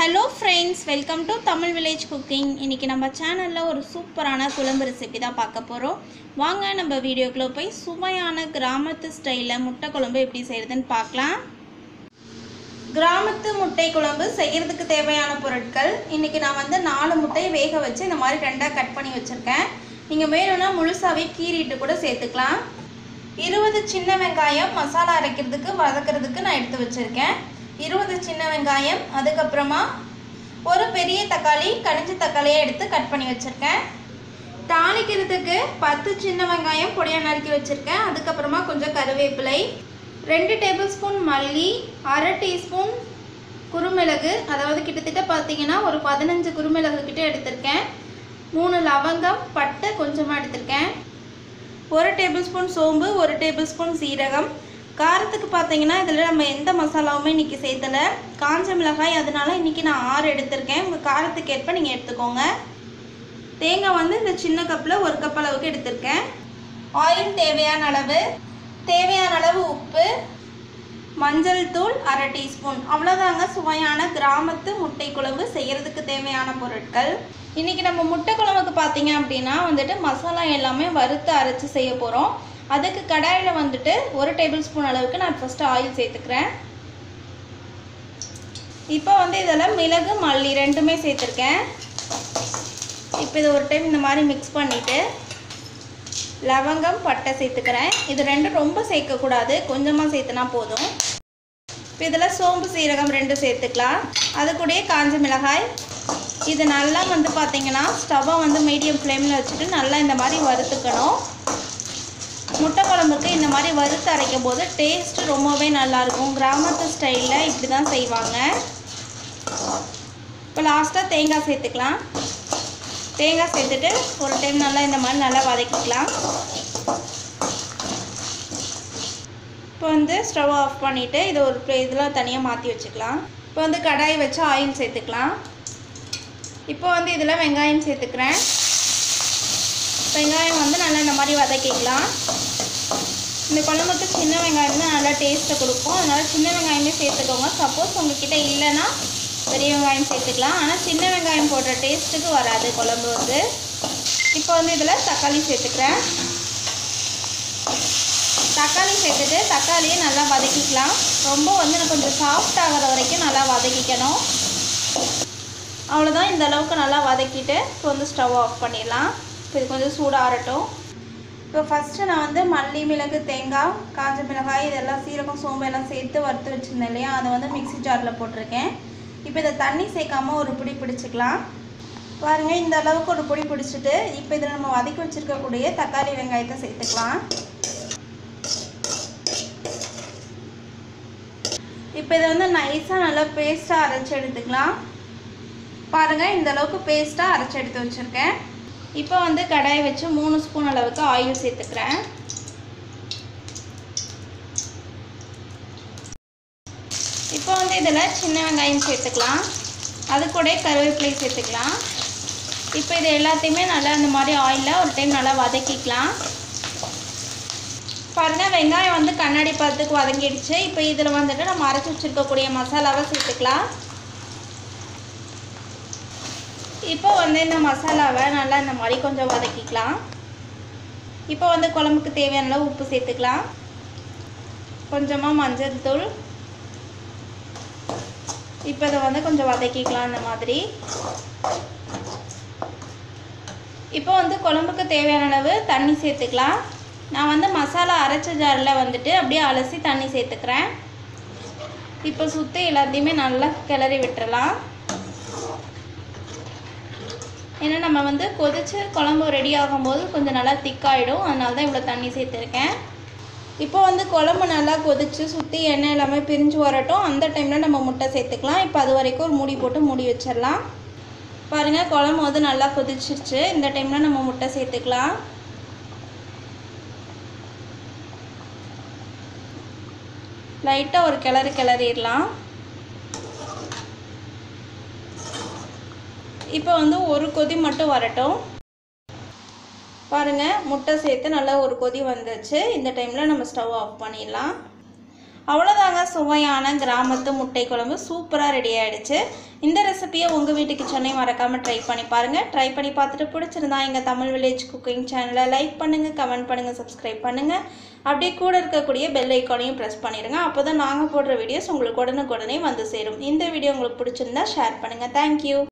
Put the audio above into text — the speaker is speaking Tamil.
hello friends welcome to Tamil village cooking இன்றைக்கி நம்ம சேனலில் ஒரு சூப்பரான குழம்பு ரெசிபி தான் பார்க்க போகிறோம் வாங்க நம்ம வீடியோக்குள்ளே போய் சுவையான கிராமத்து ஸ்டைலில் முட்டை குழம்பு எப்படி செய்கிறதுன்னு பார்க்கலாம் கிராமத்து முட்டை குழம்பு செய்கிறதுக்கு தேவையான பொருட்கள் இன்றைக்கி நான் வந்து நாலு முட்டையை வேக வச்சு இந்த மாதிரி ரெண்டாக கட் பண்ணி வச்சுருக்கேன் நீங்கள் வேணும்னா முழுசாகவே கீறிட்டு கூட சேர்த்துக்கலாம் இருபது சின்ன வெங்காயம் மசாலா அரைக்கிறதுக்கு வதக்கிறதுக்கு நான் எடுத்து வச்சுருக்கேன் இருபது சின்ன வெங்காயம் அதுக்கப்புறமா ஒரு பெரிய தக்காளி கனிஞ்ச தக்காளியை எடுத்து கட் பண்ணி வச்சுருக்கேன் தாளிக்கிறதுக்கு பத்து சின்ன வெங்காயம் பொடியாக நறுக்கி வச்சுருக்கேன் அதுக்கப்புறமா கொஞ்சம் கருவேப்பிலை ரெண்டு டேபிள் ஸ்பூன் மல்லி அரை டீஸ்பூன் குருமிளகு அதாவது கிட்டத்தட்ட பார்த்தீங்கன்னா ஒரு பதினஞ்சு குருமிளகு கிட்ட எடுத்திருக்கேன் மூணு லவங்கம் பட்டை கொஞ்சமாக எடுத்திருக்கேன் ஒரு டேபிள் ஸ்பூன் சோம்பு ஒரு டேபிள் ஸ்பூன் சீரகம் காரத்துக்கு பார்த்தீங்கன்னா இதில் நம்ம எந்த மசாலாவுமே இன்றைக்கி சேர்த்தலை காஞ்ச மிளகாய் அதனால இன்றைக்கி நான் ஆறு எடுத்திருக்கேன் உங்கள் காரத்துக்கு ஏற்ப நீங்கள் எடுத்துக்கோங்க தேங்காய் வந்து இந்த சின்ன கப்பில் ஒரு கப் அளவுக்கு எடுத்திருக்கேன் ஆயில் தேவையான அளவு தேவையான அளவு உப்பு மஞ்சள் தூள் அரை டீஸ்பூன் அவ்வளோதாங்க சுவையான கிராமத்து முட்டை குழம்பு செய்கிறதுக்கு தேவையான பொருட்கள் இன்றைக்கி நம்ம முட்டை குழம்புக்கு பார்த்தீங்க அப்படின்னா வந்துட்டு மசாலா எல்லாமே வறுத்து அரைச்சி செய்ய போகிறோம் அதுக்கு கடாயில் வந்துட்டு ஒரு டேபிள் ஸ்பூன் அளவுக்கு நான் ஃபஸ்ட்டு ஆயில் சேர்த்துக்கிறேன் இப்போ வந்து இதில் மிளகு மல்லி ரெண்டுமே சேர்த்துருக்கேன் இப்போ இது ஒரு டைம் இந்த மாதிரி மிக்ஸ் பண்ணிவிட்டு லவங்கம் பட்டை சேர்த்துக்கிறேன் இது ரெண்டும் ரொம்ப சேர்க்கக்கூடாது கொஞ்சமாக சேர்த்துனா போதும் இப்போ இதில் சோம்பு சீரகம் ரெண்டு சேர்த்துக்கலாம் அது கூடயே காஞ்ச மிளகாய் இது நல்லா வந்து பார்த்திங்கன்னா ஸ்டவ்வை வந்து மீடியம் ஃப்ளேமில் வச்சுட்டு நல்லா இந்த மாதிரி வறுத்துக்கணும் முட்டை குழம்புக்கு இந்த மாதிரி வறுத்து அரைக்கும் போது டேஸ்ட் ரொம்பவே நல்லாயிருக்கும் கிராமத்து ஸ்டைலில் இப்படி தான் செய்வாங்க இப்போ லாஸ்ட்டாக தேங்காய் சேர்த்துக்கலாம் தேங்காய் சேர்த்துட்டு ஒரு டைம் நல்லா இந்த மாதிரி நல்லா வதக்கிக்கலாம் இப்போ வந்து ஸ்டவ் ஆஃப் பண்ணிவிட்டு இது ஒரு இதில் தனியாக மாற்றி வச்சுக்கலாம் இப்போ வந்து கடாய் வச்சு ஆயில் சேர்த்துக்கலாம் இப்போ வந்து இதில் வெங்காயம் சேர்த்துக்கிறேன் வெங்காயம் வந்து நல்லா இந்த மாதிரி வதக்கிக்கலாம் இந்த குழம்புக்கு சின்ன வெங்காயம் தான் நல்லா டேஸ்ட்டை கொடுக்கும் அதனால் சின்ன வெங்காயமே சேர்த்துக்கோங்க சப்போஸ் உங்ககிட்ட இல்லைன்னா பெரிய வெங்காயம் சேர்த்துக்கலாம் ஆனால் சின்ன வெங்காயம் போடுற டேஸ்ட்டுக்கு வராது குழம்பு வந்து இப்போ வந்து இதில் தக்காளி சேர்த்துக்கிறேன் தக்காளி சேர்த்துட்டு தக்காளியை நல்லா வதக்கிக்கலாம் ரொம்ப வந்து எனக்கு கொஞ்சம் சாஃப்ட் ஆகிற வரைக்கும் நல்லா வதக்கிக்கணும் அவ்வளோதான் இந்த அளவுக்கு நல்லா வதக்கிட்டு இப்போ வந்து ஸ்டவ் ஆஃப் பண்ணிடலாம் இப்போ இது கொஞ்சம் சூடாகட்டும் இப்போ ஃபஸ்ட்டு நான் வந்து மல்லி மிளகு தேங்காய் காஞ்ச மிளகாய் இதெல்லாம் சீரகம் சோம்பு எல்லாம் சேர்த்து வறுத்து வச்சுருந்தேன் இல்லையா அதை வந்து மிக்ஸி ஜாரில் போட்டிருக்கேன் இப்போ இதை தண்ணி சேர்க்காம ஒரு பிடி பிடிச்சிக்கலாம் பாருங்கள் இந்த அளவுக்கு ஒரு பிடி பிடிச்சிட்டு இப்போ இதில் நம்ம வதக்கி வச்சுருக்கக்கூடிய தக்காளி வெங்காயத்தை சேர்த்துக்கலாம் இப்போ இதை வந்து நைஸாக நல்லா பேஸ்ட்டாக அரைச்சி எடுத்துக்கலாம் பாருங்கள் இந்த அளவுக்கு பேஸ்ட்டாக அரைச்சி எடுத்து வச்சுருக்கேன் இப்போ வந்து கடாயை வச்சு மூணு ஸ்பூன் அளவுக்கு ஆயில் சேர்த்துக்கிறேன் இப்போ வந்து இதில் சின்ன வெங்காயம் சேர்த்துக்கலாம் அது கூட கருவேப்பிலை சேர்த்துக்கலாம் இப்போ இது எல்லாத்தையுமே நல்லா இந்த மாதிரி ஆயிலில் ஒரு டைம் நல்லா வதக்கிக்கலாம் பாருங்கள் வெங்காயம் வந்து கண்ணாடி பதத்துக்கு வதங்கிடுச்சு இப்போ இதில் வந்துட்டு நம்ம அரைச்சி வச்சுருக்கக்கூடிய மசாலாவை சேர்த்துக்கலாம் இப்போ வந்து இந்த மசாலாவை நல்லா இந்த மாதிரி கொஞ்சம் வதக்கிக்கலாம் இப்போ வந்து குழம்புக்கு தேவையான அளவு உப்பு சேர்த்துக்கலாம் கொஞ்சமாக மஞ்சள் தூள் இப்போ இதை வந்து கொஞ்சம் வதக்கிக்கலாம் இந்த மாதிரி இப்போ வந்து குழம்புக்கு தேவையான அளவு தண்ணி சேர்த்துக்கலாம் நான் வந்து மசாலா அரைச்ச ஜாரில் வந்துட்டு அப்படியே அலசி தண்ணி சேர்த்துக்கிறேன் இப்போ சுற்றி எல்லாத்தையுமே நல்லா கிளறி விட்டுறலாம் ஏன்னா நம்ம வந்து கொதித்து குழம்பு ரெடி ஆகும்போது கொஞ்சம் நல்லா திக்காயிடும் அதனால தான் இவ்வளோ தண்ணி சேர்த்துருக்கேன் இப்போ வந்து குழம்பு நல்லா கொதித்து சுற்றி எண்ணெய் எல்லாமே பிரிஞ்சு வரட்டும் அந்த டைமில் நம்ம முட்டை சேர்த்துக்கலாம் இப்போ அது வரைக்கும் ஒரு மூடி போட்டு மூடி வச்சிடலாம் பாருங்கள் குழம்பு வந்து நல்லா கொதிச்சிருச்சு இந்த டைமில் நம்ம முட்டை சேர்த்துக்கலாம் லைட்டாக ஒரு கிளறு கிளறிடலாம் இப்போ வந்து ஒரு கொதி மட்டும் வரட்டும் பாருங்கள் முட்டை சேர்த்து நல்லா ஒரு கொதி வந்துச்சு இந்த டைமில் நம்ம ஸ்டவ் ஆஃப் பண்ணிடலாம் அவ்வளோதாங்க சுவையான கிராமத்து முட்டை குழம்பு சூப்பராக ரெடி ஆயிடுச்சு இந்த ரெசிபியை உங்கள் வீட்டு கிச்சனை மறக்காமல் ட்ரை பண்ணி பாருங்கள் ட்ரை பண்ணி பார்த்துட்டு பிடிச்சிருந்தா எங்கள் தமிழ் வில்லேஜ் குக்கிங் சேனலை லைக் பண்ணுங்கள் கமெண்ட் பண்ணுங்கள் சப்ஸ்கிரைப் பண்ணுங்கள் அப்படியே கூட இருக்கக்கூடிய பெல் ஐக்கானையும் ப்ரெஸ் பண்ணிடுங்க அப்போ தான் நாங்கள் போடுற வீடியோஸ் உங்களுக்கு உடனுக்குடனே வந்து சேரும் இந்த வீடியோ உங்களுக்கு பிடிச்சிருந்தா ஷேர் பண்ணுங்கள் தேங்க்யூ